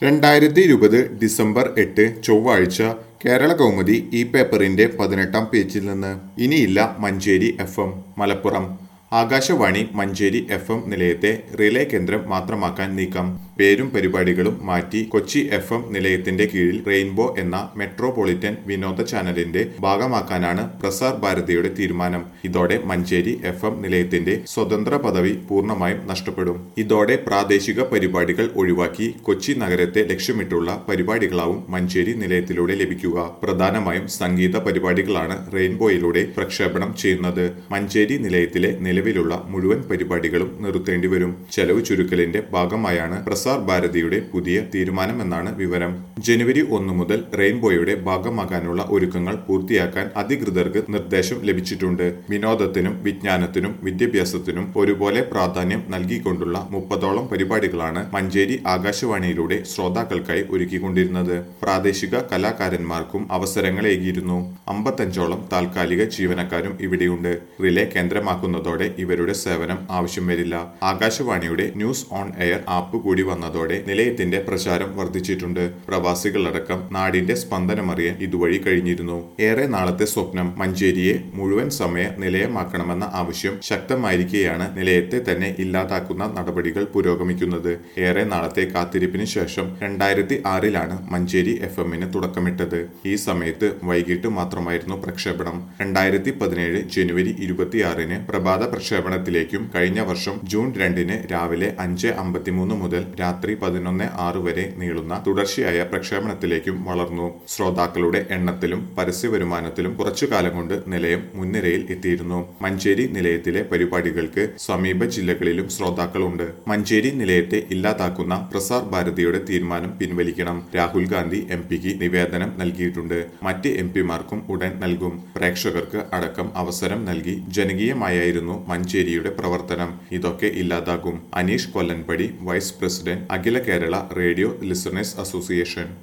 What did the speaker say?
രണ്ടായിരത്തി ഇരുപത് ഡിസംബർ എട്ട് ചൊവ്വാഴ്ച കേരള കൗമുദി ഈ പേപ്പറിന്റെ പതിനെട്ടാം പേജിൽ നിന്ന് ഇനിയില്ല Manjeri F M Malappuram Akashvani Manjeri F M നിലയത്തെ റിലേ കേന്ദ്രം മാത്രമാക്കാൻ നീക്കം പേരും പരിപാടികളും മാറ്റി കൊച്ചി എഫ് എം നിലയത്തിന്റെ കീഴിൽ റെയിൻബോ എന്ന മെട്രോപൊളിറ്റൻ വിനോദ ചാനലിന്റെ ഭാഗമാക്കാനാണ് പ്രസാർ ഭാരതിയുടെ തീരുമാനം ഇതോടെ മഞ്ചേരി എഫ് എം നിലയത്തിന്റെ സ്വതന്ത്ര പദവി പൂർണ്ണമായും നഷ്ടപ്പെടും ഇതോടെ പ്രാദേശിക പരിപാടികൾ ഒഴിവാക്കി കൊച്ചി നഗരത്തെ ലക്ഷ്യമിട്ടുള്ള പരിപാടികളാവും മഞ്ചേരി നിലയത്തിലൂടെ ലഭിക്കുക പ്രധാനമായും സംഗീത പരിപാടികളാണ് റെയിൻബോയിലൂടെ പ്രക്ഷേപണം ചെയ്യുന്നത് മഞ്ചേരി നിലയത്തിലെ നിലവിലുള്ള മുഴുവൻ പരിപാടികളും നിർത്തേണ്ടി വരും ചെലവ് ചുരുക്കലിന്റെ ഭാഗമായാണ് പ്രസാർ ഭാരതിയുടെ പുതിയ തീരുമാനമെന്നാണ് വിവരം ജനുവരി ഒന്ന് മുതൽ റെയിൻബോയുടെ ഭാഗമാകാനുള്ള ഒരുക്കങ്ങൾ പൂർത്തിയാക്കാൻ അധികൃതർക്ക് നിർദ്ദേശം ലഭിച്ചിട്ടുണ്ട് വിനോദത്തിനും വിജ്ഞാനത്തിനും വിദ്യാഭ്യാസത്തിനും ഒരുപോലെ പ്രാധാന്യം നൽകിക്കൊണ്ടുള്ള മുപ്പതോളം പരിപാടികളാണ് മഞ്ചേരി ആകാശവാണിയിലൂടെ ശ്രോതാക്കൾക്കായി ഒരുക്കിക്കൊണ്ടിരുന്നത് പ്രാദേശിക കലാകാരന്മാർക്കും അവസരങ്ങളേകിയിരുന്നു അമ്പത്തഞ്ചോളം താൽക്കാലിക ജീവനക്കാരും ഇവിടെയുണ്ട് റിലേ കേന്ദ്രമാക്കുന്നതോടെ ഇവരുടെ സേവനം ആവശ്യം വരില്ല ആകാശവാണിയുടെ ന്യൂസ് ഓൺ എയർ ആപ്പ് കൂടി വന്നതോടെ നിലയത്തിന്റെ പ്രചാരം വർദ്ധിച്ചിട്ടുണ്ട് പ്രവാസികളടക്കം നാടിന്റെ സ്പന്ദനമറിയാൻ ഇതുവഴി കഴിഞ്ഞിരുന്നു ഏറെ നാളത്തെ സ്വപ്നം മഞ്ചേരിയെ മുഴുവൻ സമയ നിലയമാക്കണമെന്ന ആവശ്യം ശക്തമായിരിക്കെയാണ് നിലയത്തെ തന്നെ ഇല്ലാതാക്കുന്ന നടപടികൾ പുരോഗമിക്കുന്നത് ഏറെ നാളത്തെ കാത്തിരിപ്പിന് ശേഷം രണ്ടായിരത്തി ആറിലാണ് മഞ്ചേരി എഫ് എമ്മിന് തുടക്കമിട്ടത് ഈ സമയത്ത് വൈകിട്ട് മാത്രമായിരുന്നു പ്രക്ഷേപണം രണ്ടായിരത്തി പതിനേഴ് ജനുവരി ഇരുപത്തിയാറിന് പ്രഭാത പ്രക്ഷേപണത്തിലേക്കും കഴിഞ്ഞ വർഷം ജൂൺ രണ്ടിന് രാവിലെ അഞ്ച് അമ്പത്തിമൂന്ന് മുതൽ രാത്രി പതിനൊന്ന് ആറ് വരെ നീളുന്ന തുടർച്ചയായ പ്രക്ഷേപണത്തിലേക്കും വളർന്നു ശ്രോതാക്കളുടെ എണ്ണത്തിലും പരസ്യ വരുമാനത്തിലും കുറച്ചു കാലം കൊണ്ട് നിലയം മുൻനിരയിൽ എത്തിയിരുന്നു മഞ്ചേരി നിലയത്തിലെ പരിപാടികൾക്ക് സമീപ ജില്ലകളിലും ശ്രോതാക്കളുണ്ട് മഞ്ചേരി നിലയത്തെ ഇല്ലാതാക്കുന്ന പ്രസാർ ഭാരതിയുടെ തീരുമാനം പിൻവലിക്കണം രാഹുൽ ഗാന്ധി എം പിക്ക് നിവേദനം നൽകിയിട്ടുണ്ട് മറ്റ് എം പിമാർക്കും ഉടൻ നൽകും പ്രേക്ഷകർക്ക് അടക്കം അവസരം നൽകി ജനകീയമായായിരുന്നു മഞ്ചേരിയുടെ പ്രവർത്തനം ഇതൊക്കെ ഇല്ലാതാകും Anish Kollanpadi vice president Akhila Kerala radio listeners association